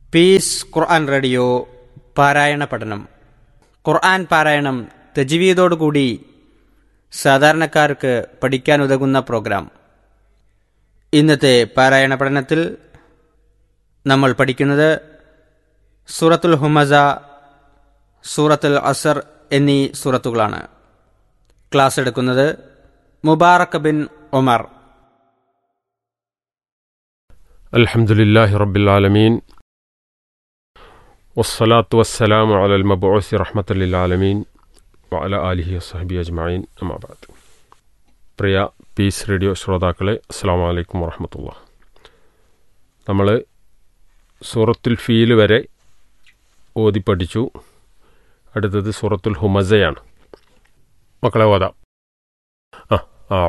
piece ഖുർആൻ radio പാരായണ പഠനം ഖുർആൻ പാരായണം തജ്വീദോടുകൂടി സാധാരണക്കാർക്ക് പഠിക്കാനുതകുന്ന പ്രോഗ്രാം ഇന്നത്തെ പാരായണ പഠനത്തിൽ നമ്മൾ പഠിക്കുന്നത് സൂറത്തുൽ ഹുമസ സൂറത്തുൽ അസർ എന്നീ സൂറത്തുകളാണ് ക്ലാസ് എടുക്കുന്നത് മുബാറക് ബിൻ ഒമർ الحمد لله رب العالمين والصلاة والسلام على المبعوث رحمة للعالمين وعلى آله وصحبه أجمعين أما بعد പ്രിയ പീസ് റേഡിയോ ശ്രോതാക്കളെ അസ്സാം വലൈക്കും വറഹമത്തുള്ള നമ്മൾ സൂറത്തുൽ ഫീൽ വരെ ഓതി പഠിച്ചു അടുത്തത് സൂറത്തുൽ ഹുമസയാണ് മക്കളെ ഓതാം ആ